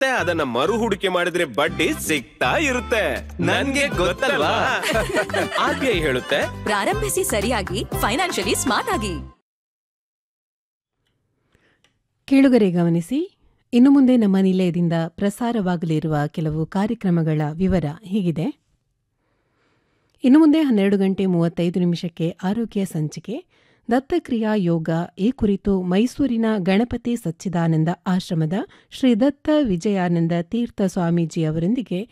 ಮತ್ತೆ ಅದನ್ನ ಮರು ಹೂಡಿಕೆ ಮಾಡಿದ್ರೆ ಬಡ್ಡಿ ಸಿಗ್ತಾ ಇರುತ್ತೆ ನನ್ಗೆ ಗೊತ್ತಲ್ವಾ ಆರ್ ಬಿ ಐ ಹೇಳುತ್ತೆ ಪ್ರಾರಂಭಿಸಿ ಸರಿಯಾಗಿ ಫೈನಾನ್ಷಿಯಲಿ ಸ್ಮಾರ್ಟ್ ಆಗಿ ಕೇಳುಗರೆ ಗಮನಿಸಿ ಇನ್ನು ಮುಂದೆ ನಮ್ಮ ನಿಲಯದಿಂದ ಪ್ರಸಾರವಾಗಲಿರುವ ಕೆಲವು ಕಾರ್ಯಕ್ರಮಗಳ ವಿವರ ಹೀಗಿದೆ ಇನ್ನು ಮುಂದೆ ಹನ್ನೆರಡು ಗಂಟೆ ಮೂವತ್ತೈದು ನಿಮಿಷಕ್ಕೆ ಆರೋಗ್ಯ ಸಂಚಿಕೆ ದತ್ತಕ್ರಿಯಾ ಯೋಗ ಈ ಕುರಿತು ಮೈಸೂರಿನ ಗಣಪತಿ ಸಚ್ಚಿದಾನಂದ ಆಶ್ರಮದ ಶ್ರೀ ದತ್ತ ವಿಜಯಾನಂದ ತೀರ್ಥ ಸ್ವಾಮೀಜಿ ಅವರೊಂದಿಗೆ